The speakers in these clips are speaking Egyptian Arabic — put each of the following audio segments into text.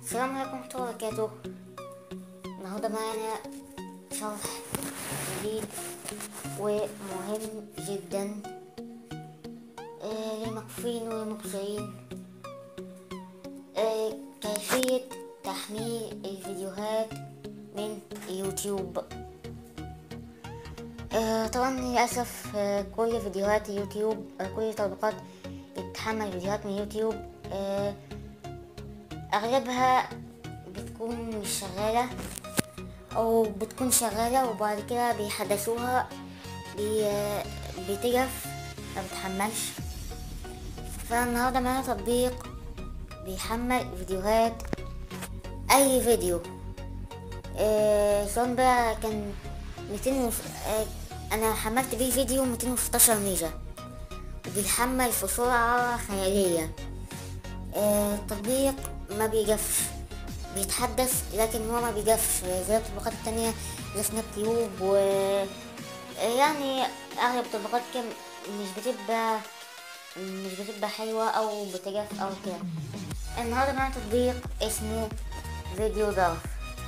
السلام عليكم ورحمة الله وبركاته النهاردة معانا شرح جديد ومهم جدا آه، للمكفوفين والمبصرين آه، كيفية تحميل الفيديوهات من يوتيوب آه، طبعا للأسف آه، كل فيديوهات يوتيوب آه، كل التطبيقات بتحمل فيديوهات من يوتيوب آه، اغلبها بتكون مش شغالة او بتكون شغالة وبعد كده بيحدثوها بي بتجف ما بتحملش فالنهاردة معانا تطبيق بيحمل فيديوهات اي فيديو آه سواء بقى كان 200 وف... آه انا حملت بيه فيديو 216 ميجا وبيحمل في سرعة خيالية آه، التطبيق ما بيجفش بيتحدث لكن هو ما بيجفش زي التطبيقات التانية زي سناب تيوب و يعني أغلب التطبيقات كم مش بتبقى مش بتبقى حلوة أو بتجف أو كده النهاردة معانا تطبيق اسمه فيديو ظرف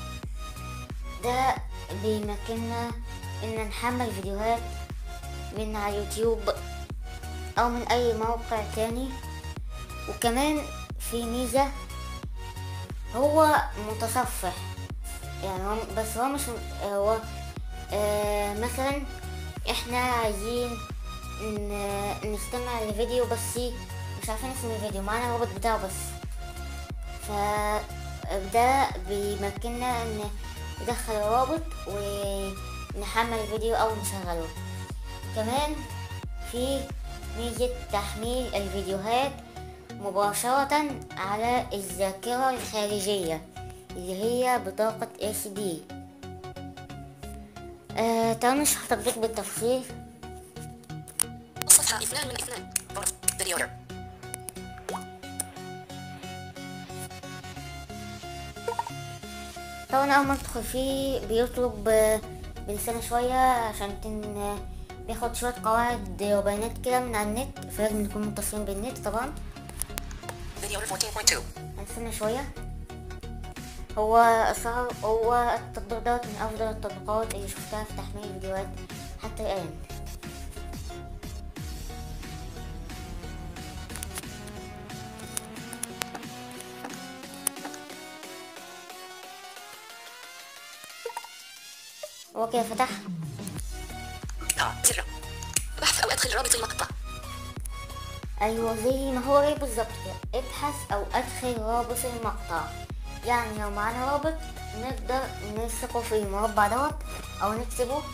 ده بيمكننا إن نحمل فيديوهات من على اليوتيوب أو من أي موقع تاني وكمان في ميزة هو متصفح يعني هو بس هو مش هو آه مثلا احنا عايزين ن- نستمع لفيديو بس مش عارفين اسم الفيديو معانا الرابط بتاعه بس فده بيمكننا ان ندخل الرابط ونحمل الفيديو او نشغله كمان في ميزة تحميل الفيديوهات مباشرة على الذاكرة الخارجية اللي هي بطاقة SD آه تعالوا نشرح التطبيق بالتفصيل الصفحة اثنان من اثنان فيديو طبعا أول ما ندخل فيه بيطلب آه، بنستنى شوية عشان تن... آه، بياخد شوية قواعد وبيانات كده من على النت فلازم نكون متصلين بالنت طبعا فيديو 14.2 هنستنى شوية هو صار هو التطبيق دوت من أفضل التطبيقات اللي شفتها في تحميل الفيديوهات حتى الآن هو كده فتح آه زر بحث أو أدخل رابط المقطع أيوة زي ما هو ايه بالظبط كده ابحث أو أدخل رابط المقطع يعني لو معانا رابط نقدر نلصقه في المربع دوت أو نكتبه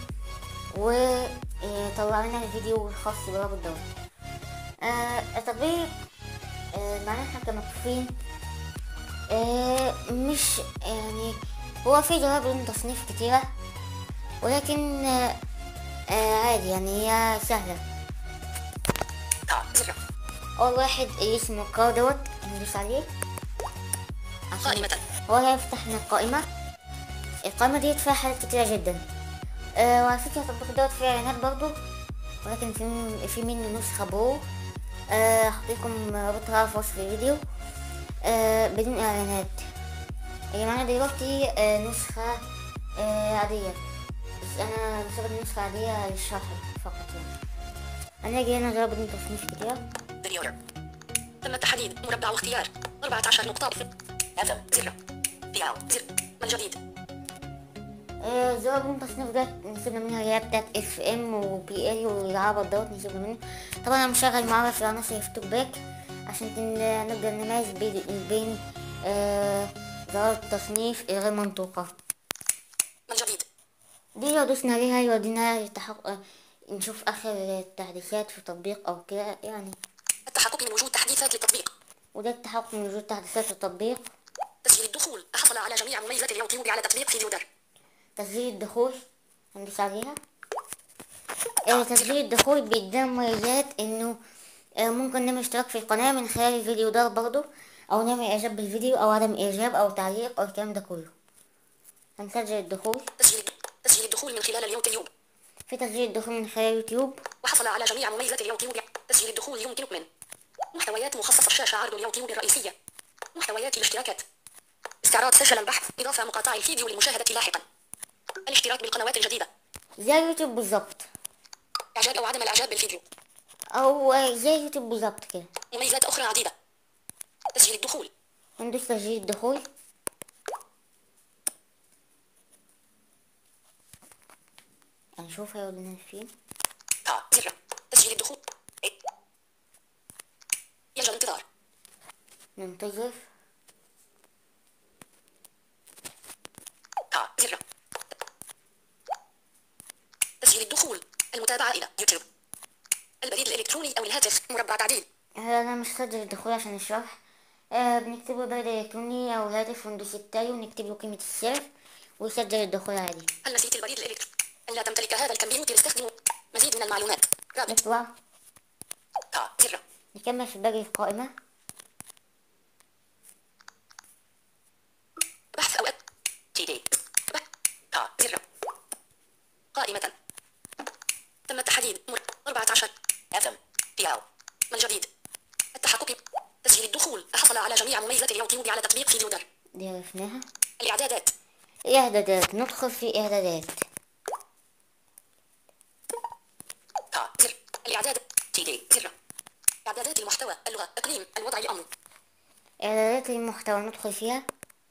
ويطلع لنا الفيديو الخاص بالرابط دوت آه التطبيق آه معانا احنا كمكفوفين آه مش يعني هو في جواب بدون تصنيف كتيرة ولكن آه آه عادي يعني هي سهلة آه زر أول واحد اللي اسمه القار دوت ندوس عليه عشان قائمة هو هيفتح لنا القائمة القائمة دي فيها حاجات كتيرة جدا آه وعلى فكرة التطبيق دوت فيه إعلانات برضو ولكن في في منه نسخة برو آه هحطلكم رابطها في وصف الفيديو آه بدون إعلانات اللي معانا دلوقتي آه نسخة آه عادية بس أنا بستخدم نسخة عادية للشرح فقط يعني هنلاقي هنا جواب بدون تصنيف كتيرة فيديو تم تحديد مربع واختيار 14 نقطة هذا زر فيها زر من جديد آه، زرار من تصنيف ده نسيبنا منها اللي هي بتاعت اف ام وبي ال والعبط دوت نسيبنا منه طبعا انا مشغل معاه في عناصر الفيدباك باك عشان تن- نقدر نميز بين بين آه زرار التصنيف الغير منطوقة من جديد دي لو دوسنا عليها يودينا لتحق... آه، نشوف اخر التحديثات في التطبيق او كده يعني التحقق من وجود تحديثات للتطبيق وده التحقق من وجود تحديثات في التطبيق تسجيل الدخول حصل على جميع مميزات اليوتيوب على تطبيق فيديو در تسجيل الدخول هندوس عليها آه، تسجيل الدخول بيدينا مميزات انه آه، ممكن نعمل اشتراك في القناة من خلال الفيديو ده برضو او نعمل اعجاب بالفيديو او عدم اعجاب او تعليق او الكلام ده كله هنسجل الدخول تسجيل تسجيل الدخول من خلال اليوتيوب في تسجيل الدخول من خلال يوتيوب وحصل على جميع مميزات اليوتيوب تسجيل الدخول يمكنك من محتويات مخصصة شاشة عرض اليوتيوب الرئيسية محتويات الاشتراكات استعراض فشل البحث إضافة مقاطع الفيديو للمشاهدة لاحقا الاشتراك بالقنوات الجديدة زي يوتيوب بالظبط إعجاب أو عدم الإعجاب بالفيديو او زي يوتيوب بالظبط كده مميزات أخرى عديدة تسجيل الدخول ندوس تسجيل الدخول هنشوف هيقول لنا فين ها زر تسجيل الدخول إيه. يرجى الانتظار ننتظر ها زر تسجيل الدخول المتابعة إلى يوتيوب البريد الإلكتروني أو الهاتف مربع تعديل هلا انا مش سجل الدخول عشان الشرح آه بنكتب له بريد الكتروني او الهاتف وندوس التالي ونكتب له قيمة السر ويسجل الدخول عادي هل نسيت البريد الإلكتروني أن لا تمتلك هذا الكمبيوتر استخدموا مزيد من المعلومات رابط نطلع ها زر نكمل في باقي القائمة بحث أو تي دي بحث ها زر قائمة تم التحديد مر 14 اف ام بي او من جديد التحقق تسجيل الدخول حصل على جميع مميزات اليوتيوب على تطبيق فيديو در دي عرفناها الإعدادات اعدادات ندخل في اعدادات ها زر الإعداد تي دي زر إعدادات المحتوى اللغة إقليم الوضع الأمر اعدادات المحتوى ندخل فيها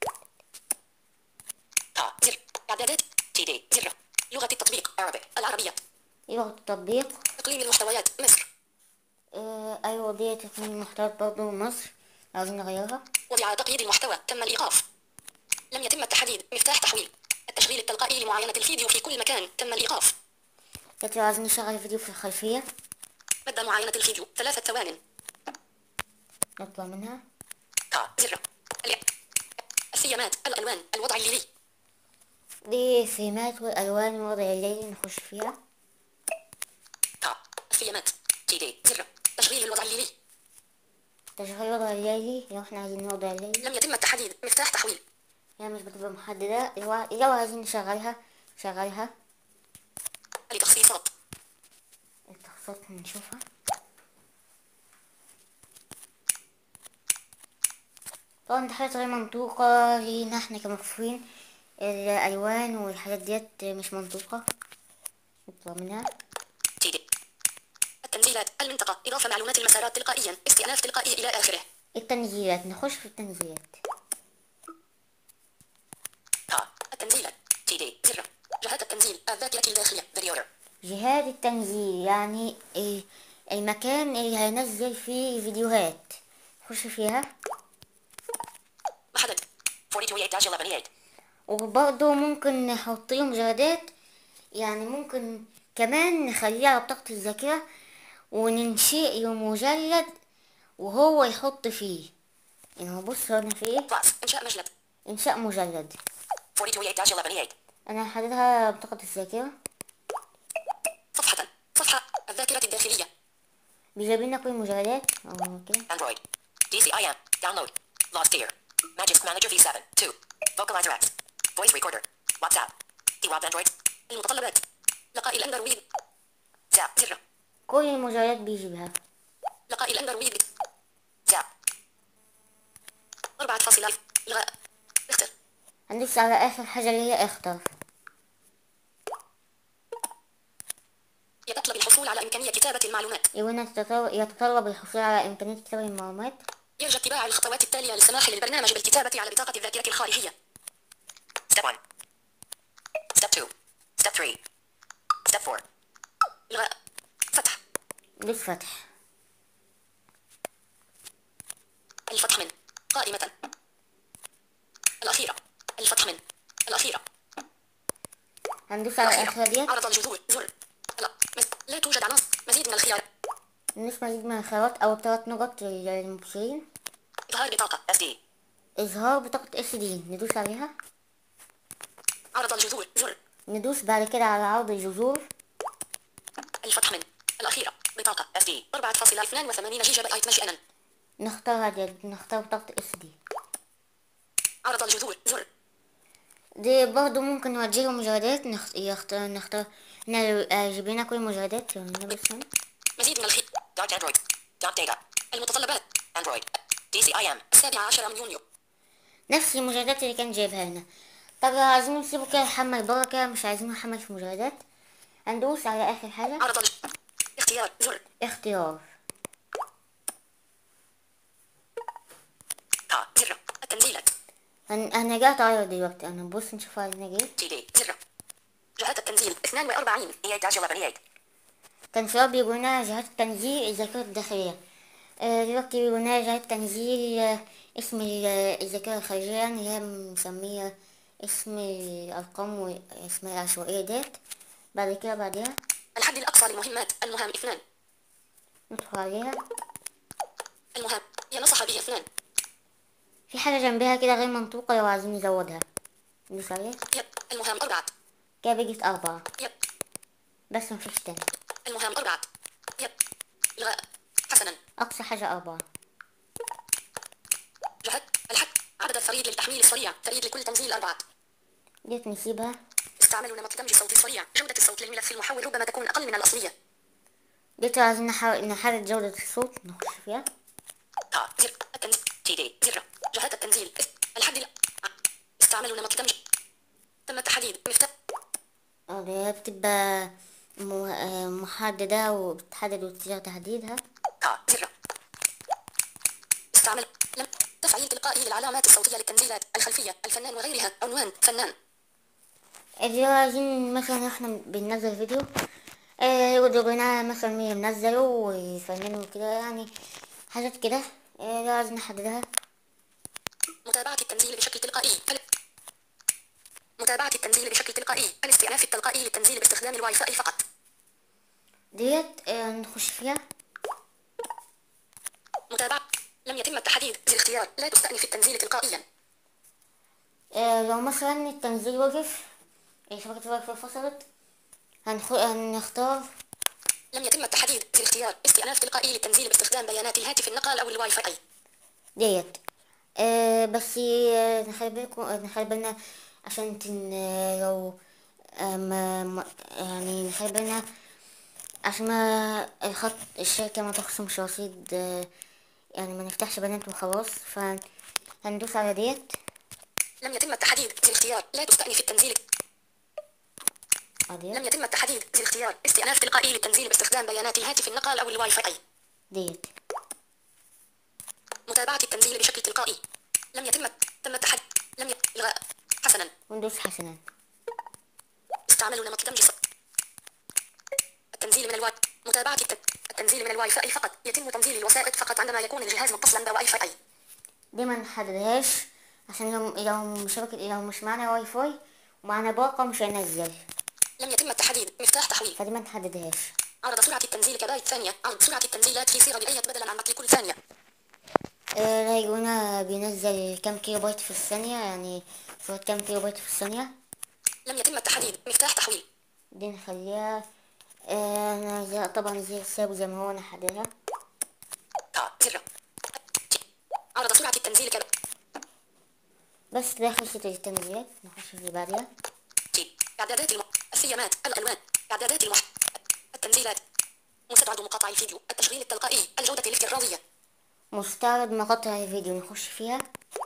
ها زر إعدادات تي دي زر لغة التطبيق Arabic العربية لغة التطبيق إقليم المحتويات مصر آه ايوه دي تكون المحتوى برضه مصر عاوزين نغيرها وضع تقييد المحتوى تم الإيقاف لم يتم التحديد مفتاح تحويل التشغيل التلقائي لمعاينة الفيديو في كل مكان تم الإيقاف دلوقتي عاوزين نشغل فيديو في الخلفية مدى معاينة الفيديو ثلاثة ثوان نطلع منها ها زر الإع- الثيمات الألوان الوضع الليلي دي سمات والألوان والوضع الليلي نخش فيها ها الثيمات تي دي زر تشغيل الوضع الليلي تشغيل الوضع الليلي لو احنا عايزين الوضع الليلي لم يتم التحديد مفتاح تحويل هي مش بتبقى محددة لو لو عايزين نشغلها شغلها لتخصيصات التخصصات نشوفها طبعا دي حاجات غير منطوقة لينا احنا كمكفوفين الألوان والحاجات ديت مش منطوقة نطلع منها تي دي التنزيلات المنطقة إضافة معلومات المسارات تلقائيا استئناف تلقائي إلى آخره التنزيلات نخش في التنزيلات ها التنزيلات تي دي زر جهات التنزيل الذاكرة الداخلية فيديو جهات التنزيل يعني إيه المكان اللي هنزل فيه فيديوهات نخش فيها محدد 428-11 وبرضه ممكن نحط له مجلدات يعني ممكن كمان نخليه على بطاقة الذاكرة وننشئ له مجلد وهو يحط فيه يعني هو بص هنا في ايه كلاس إنشاء مجلد انشاء مجلد 428-11 انا هحددها بطاقة الذاكرة صفحة صفحة الذاكرة الداخلية بيجيب لنا كل المجلدات أو كده Android DCIM Download Lost Ear Magisk Manager V7 2 Vocalizer X Voice Recorder WhatsApp DWAP Android المتطلبات لقاء الأندرويد زاب زر كل المجلدات بيجيبها لقاء الأندرويد زاب أربعة فاصلة إلغاء اختر هندوس على اخر حاجة اللي هي اختار يتطلب الحصول على إمكانية كتابة المعلومات يقولنا تتطلب- يتطلب الحصول على امكانية كتابة المعلومات يرجى اتباع الخطوات التالية للسماح للبرنامج بالكتابة على بطاقة الذاكرة الخارجية Step 1 Step 2 Step 3 Step 4 إلغاء فتح ندوس فتح الفتح من قائمة الأخيرة الفتح من الأخيرة هندوس على الأخيرة الاخرى ديت عرض الجذور زر لا مز... لا توجد عناصر مزيد من الخيار ندوس مزيد من الخيارات او ثلاث نقط للمبصرين إظهار بطاقة SD اظهار بطاقة اس دي ندوس عليها عرض الجذور زر ندوس بعد كده على عرض الجذور الفتح من الأخيرة بطاقة SD 4.82 جيجا بايت مجانا نختارها ديت نختار بطاقة اس دي عرض الجذور زر دي برضو ممكن نوجهه مجلدات نخ... يختار نختار نجيب لنا كل المجلدات يعني بس هنا. مزيد من الخيار دارك اندرويد دوت داتا المتطلبات اندرويد دي سي اي ام السابعة عشر من يونيو نفس المجلدات اللي كان جايبها لنا طب لو عايزين نسيبه كده يحمل بره كده مش عايزينه يحمل في مجلدات هندوس على اخر حاجة عرض ال- اختيار زر اختيار ها زر التنزيلات هن... انا جات عرض دلوقتي انا بص نشوف عايزين ايه تي دي زر جهات التنزيل 42 18 كان شباب بيقول لنا جهات تنزيل الذاكرة الداخلية آه، دلوقتي بيقول لنا جهات تنزيل آه، اسم ال- آه، الذاكرة الخارجية اللي هي مسمية اسم الأرقام واسم العشوائية ديت بعد كده بعدها الحد الأقصى للمهمات المهام اثنان ندخل عليها المهام ينصح به اثنان في حاجة جنبها كده غير منطوقة لو عايزين نزودها ندوس عليها يب المهام أربعة كده بقت أربعة يب بس مفيش تاني المهام أربعة يب إلغاء حسنا أقصى حاجة أربعة جهات الحد عدد الفريد للتحميل السريع فريد لكل تنزيل أربعة ديت نسيبها استعمال نمط دمج صوتي سريع جودة الصوت للملف المحول ربما تكون أقل من الأصلية ديت لو عايزين نحاول نحدد جودة الصوت نخش فيها ها زر التنزيل تي دي زر جهات التنزيل اس- الحد ال- استعمال نمط دمج تم التحديد مفتاح اه دي بتبقى م- آه، محددة وبتحدد وتثير تحديدها ها زر استعمل لم تفعيل تلقائي للعلامات الصوتية للتنزيلات الخلفية الفنان وغيرها عنوان فنان اللي لو عايزين مثلا احنا بننزل فيديو آه، يقولوا لنا مثلا مين منزله ويفننوا كده يعني حاجات كده آه، لو عايزين نحددها متابعة التنزيل بشكل تلقائي فل... متابعة التنزيل بشكل تلقائي الاستئناف التلقائي للتنزيل باستخدام الواي فاي فقط ديت آه، نخش فيها متابعة لم يتم التحديد بالاختيار لا تستأنف التنزيل تلقائيا آه، لو مثلا التنزيل وقف آه، شبكة الواي فاي فصلت هنخ... هنختار لم يتم التحديد بالاختيار استئناف تلقائي للتنزيل باستخدام بيانات الهاتف النقال أو الواي فاي ديت آه بس آه نخلي بالكم آه، نخلي بالنا عشان تن آه، لو آه ما ما- يعني نخلي بالنا عشان ما الخط الشركة ما تخصمش رصيد آه يعني ما نفتحش بيانات وخلاص فهندوس على ديت لم يتم التحديد بالاختيار لا تستأنف التنزيل على ديت لم يتم التحديد بالاختيار استئناف تلقائي للتنزيل باستخدام بيانات الهاتف النقال أو الواي فاي ديت متابعة التنزيل بشكل تلقائي لم يتم تم التحديد لم يتم إلغاء حسنا وندوس حسنا استعمال نمط دمج صوت التنزيل من الواي متابعة الت... التنزيل من الواي فاي فقط يتم تنزيل الوثائق فقط عندما يكون الجهاز متصلا بواي فاي دي ما نحددهاش عشان لو لو شبكة لو مش معانا واي فاي ومعانا باقة مش هينزل لم يتم التحديد مفتاح تحويل فدي ما نحددهاش عرض سرعة التنزيل كبايت ثانية عرض سرعة التنزيلات في صيغة بأية بدلا عن مطل كل ثانية آه، لا يقولنا بينزل كام كيلو بايت في الثانية يعني صورة كام كيلو بايت في الثانية لم يتم التحديد مفتاح تحويل دي نخليها آه، أنا زي- طبعا زي الساب زي ما هو نحددها تا زر عرض سرعة التنزيل كبايت بس ده خلصت التنزيلات نخش في اللي بعدها تي إعدادات الم... السيامات الألوان إعدادات المح... التنزيلات مستبعد مقاطع الفيديو التشغيل التلقائي الجودة الافتراضية مستعرض مقاطع الفيديو نخش فيها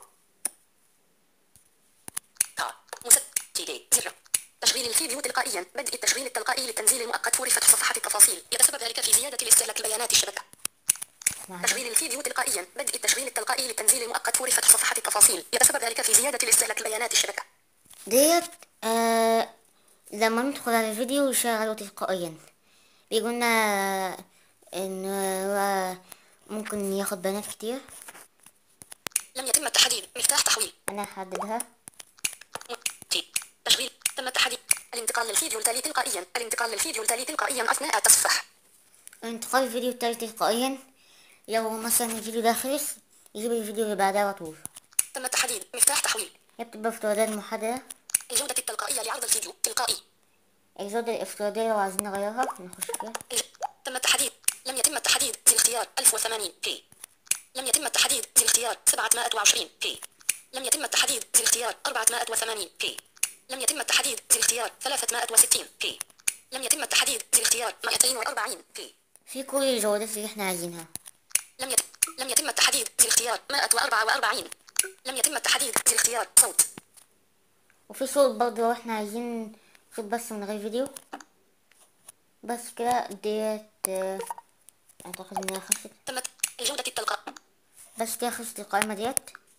تا مست تي دي زر تشغيل الفيديو تلقائيا بدء التشغيل التلقائي للتنزيل المؤقت فور فتح صفحات التفاصيل يتسبب ذلك في زيادة الاستهلاك بيانات الشبكة معايا. تشغيل الفيديو تلقائيا بدء التشغيل التلقائي للتنزيل المؤقت فور فتح صفحات التفاصيل يتسبب ذلك في زيادة الاستهلاك بيانات الشبكة ديت آه لما ندخل على الفيديو يشغله تلقائيا بيقولنا ان هو ممكن ياخد بيانات كتير لم يتم التحديد مفتاح تحويل انا هحددها م- تي تشغيل تم التحديد الانتقال للفيديو التالي تلقائيا الانتقال للفيديو التالي تلقائيا أثناء التصفح انتقال الفيديو التالي تلقائيا لو مثلا الفيديو ده خلص يجيب الفيديو اللي بعدها على طول تم التحديد مفتاح تحويل هي بتبقى افتراضات محددة الجودة التلقائية لعرض الفيديو تلقائي الجودة الافتراضية لو عايزين نغيرها نخش فيها الج- تم التحديد لم يتم التحديد في الاختيار 1080 بي لم يتم التحديد في الاختيار 720 بي لم يتم التحديد في الاختيار 480 بي لم يتم التحديد في الاختيار 360 بي لم يتم التحديد في الاختيار 240 بي في كل الجودات اللي احنا عايزينها لم يتم لم يتم التحديد في الاختيار 144 لم يتم التحديد زر اختيار صوت وفي صوت برضه لو احنا عايزين صوت بس من غير فيديو بس كده ديت آه، اعتقد انها خلصت تمت الجودة التلقاء بس كده خلصت القائمة ديت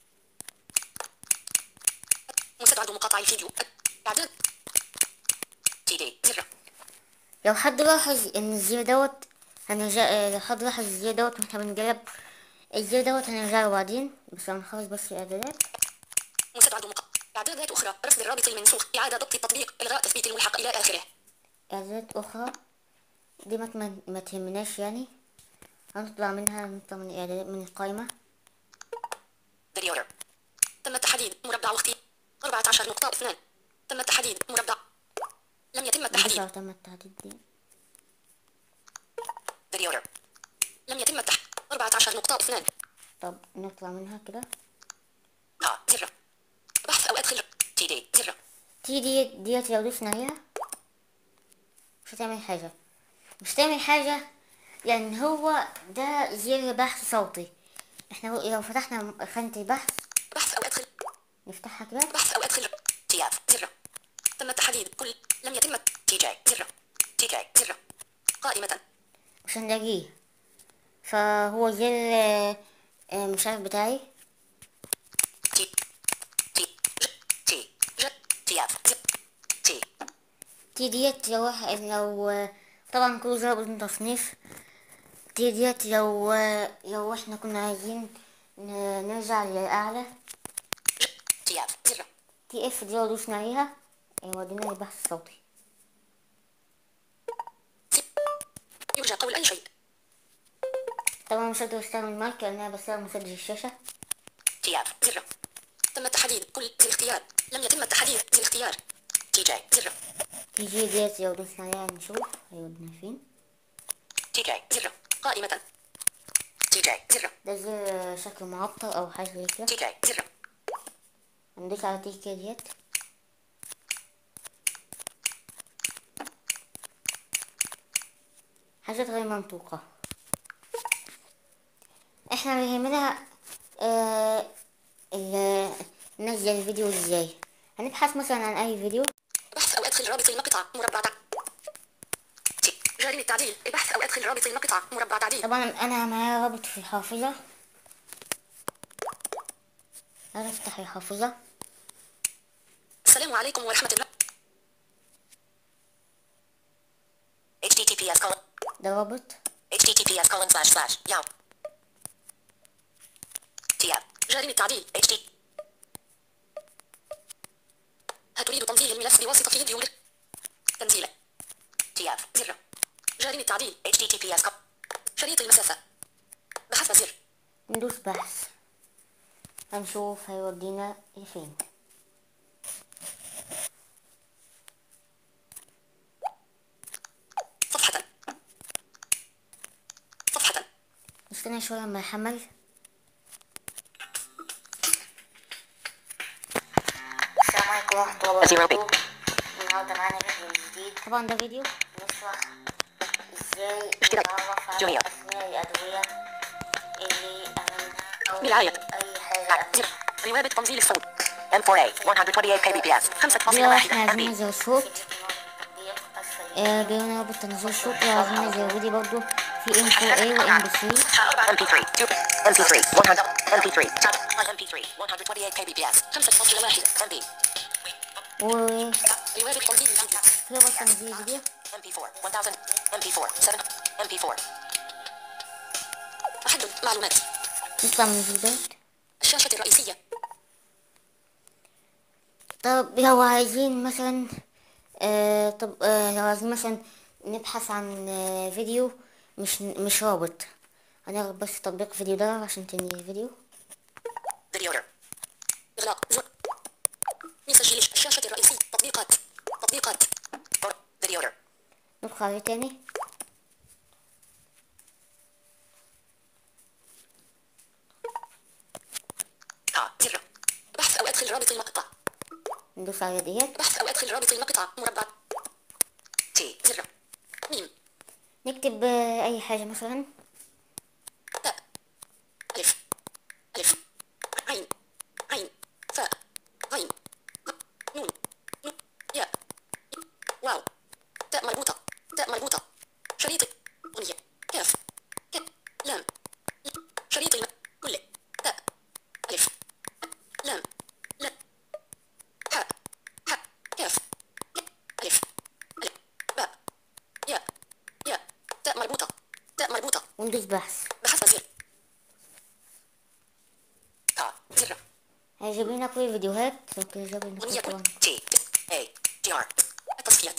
مستبعد مقاطع الفيديو اعداد تي دي زر لو حد لاحظ ان الزر دوت هنرجع آه، لو حد لاحظ الزر دوت واحنا بنجرب الزر دوت هنرجع له بعدين بس هنخلص بس الاعدادات مستبعد مقاطع اعدادات اخرى رفض الرابط المنسوخ اعادة ضبط التطبيق الغاء تثبيت الملحق الى اخره اعدادات اخرى دي ما تم- ما تهمناش يعني هنطلع منها نطلع من الاعدادات من القائمة فيديو order. تم التحديد مربع واختيار 14 نقطة اثنان تم التحديد مربع لم يتم نرجع التحديد تم التعديل دي فيديو order. لم يتم التحديد 14 نقطة اثنان طب نطلع منها كده ها زر بحث او ادخل تي دي زر تي ديت ديت لو دوسنا عليها مش هتعمل حاجة مش هتعمل حاجة لأن هو ده زر بحث صوتي احنا لو- لو فتحنا خانة البحث بحث او ادخل نفتحها كده بحث او ادخل تي اف زر تم التحديد كل لم يتم تي جي زر تي جي زر قائمة مش هنلاقيه فهو زر آه، آه، مش عارف بتاعي تي تي ج تي ج تي اف زر تي تي ديت لو واحد- لو طبعا كل زر بدون تصنيف تي ديت لو لو احنا كنا عايزين ن- نرجع للأعلى ج تي اف زر تي اف دي لو دوسنا عليها يودينا للبحث الصوتي سي يرجى قول اي شيء طبعا مش هقدر استخدم المايك لان انا بستخدم مسجل الشاشة تي اف زر تم التحديد كل زر اختيار لم يتم التحديد زر اختيار تي جي زر تي جي ديت لو دوسنا عليها نشوف هيودينا فين تي جي زر قائمة تي جي زر ده زر شكله معطل او حاجة زي كده تي جي زر هندوس على تي جي ديت حاجات غير منطوقة احنا بيهمنا آه ال- ننزل الفيديو ازاي هنبحث مثلا عن اي فيديو بحث او ادخل رابط المقطع مربع تع- تي جاري للتعديل البحث او ادخل رابط المقطع مربع تعديل طبعا انا معايا رابط في الحافظة انا افتح الحافظة السلام عليكم ورحمة الله https colon ده رابط https colon slash slash yahoo تي جاري للتعديل ht هل تريد تنزيل الملف بواسطة فيديو تنزيله تي زر جاري للتعديل https colon شريط المسافة بحث زر ندوس بحث هنشوف هيودينا لفين صفحة صفحة نستنى شوية لما يحمل السلام عليكم ورحمة الله وبركاته النهاردة معانا فيديو جديد طبعا ده فيديو نشرح ازاي اشتراك. نتعرف على جميل. اسماء الأدوية اللي أمنها أو برعاية. أي حاجة زر روابط تنزيل الصوت M4A 128 kbps 5.1 دلوقتي احنا عايزين MB ننزل الصوت آه، بيقولنا رابط تنزيل الصوت وعايزين ننزل فيديو برضه في M4A و MP3 MP3 2 MP3 100 MP3 MP3 128 kbps 5.1 MB و روابط تنزيل الفيديو في رابط تنزيل الفيديو MP4 1000 MP4 7 MP4 محدد معلومات نطلع من الفيديوهات الشاشة الرئيسية طب لو عايزين مثلا آه طب آه لو عايزين مثلا نبحث عن آه فيديو مش مش رابط هناخد بس تطبيق فيديو ده عشان تنهي الفيديو فيديو order. إغلاق زر مسجل الشاشة الرئيسية تطبيقات تطبيقات فيديو order. ندخل عليه تاني ها زر بحث أو أدخل رابط المقطع ندوس على ديت بحث أو أدخل رابط المقطع مربع تي زر ميم نكتب آه أي حاجة مثلا تاء ألف ألف عين عين وندوس بحث بحث زر تا زر هيجيب لنا كل الفيديوهات لو كده جاب لنا بنية كل طبعا. تي اي جي ار التصفيات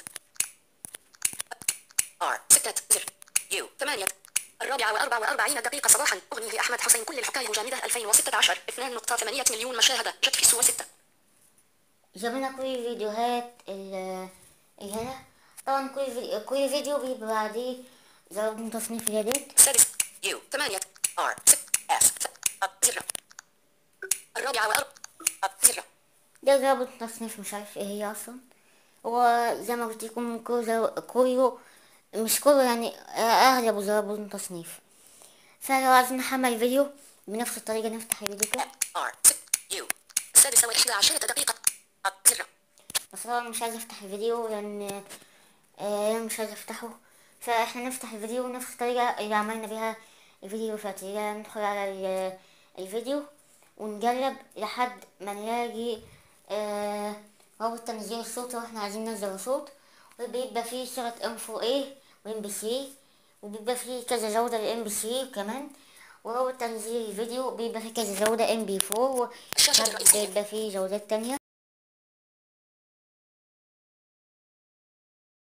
ار ستة زر يو ثمانية الرابعة وأربع وأربعين دقيقة صباحا أغنية أحمد حسين كل الحكاية مجامدة 2016 2.8 مليون مشاهدة جت في سوى ستة جاب لنا كل الفيديوهات ال- اللي هنا طبعا كل فيديو كل فيديو بيبقى بعديه زود تصنيف اليدات سادس يو ثمانية ار ست اس أب زر الرابعة وأربع أب زر ده ضربة تصنيف مش عارف ايه هي اصلا هو زي ما قلت لكم كله كله مش كله يعني اغلبه ضربة تصنيف فلو عايزين نحمل فيديو بنفس الطريقة نفتح الفيديو كده ار ست يو السادسة وإحدى عشرة دقيقة أب زر بس طبعا مش عايز افتح الفيديو لان آه مش عايز افتحه فاحنا نفتح الفيديو نفس الطريقة اللي عملنا بيها الفيديو اللي فات اللي هي ندخل على ال- الفيديو ونجرب لحد ما نلاقي آه رابط تنزيل الصوت لو احنا عايزين ننزل صوت وبيبقى فيه صيغة ام 4 اي وام بي 3 وبيبقى فيه كذا جودة للام بي 3 كمان ورابط تنزيل الفيديو بيبقى فيه كذا جودة ام بي 4 الشاشة الرئيسية. وبيبقى فيه جودات تانية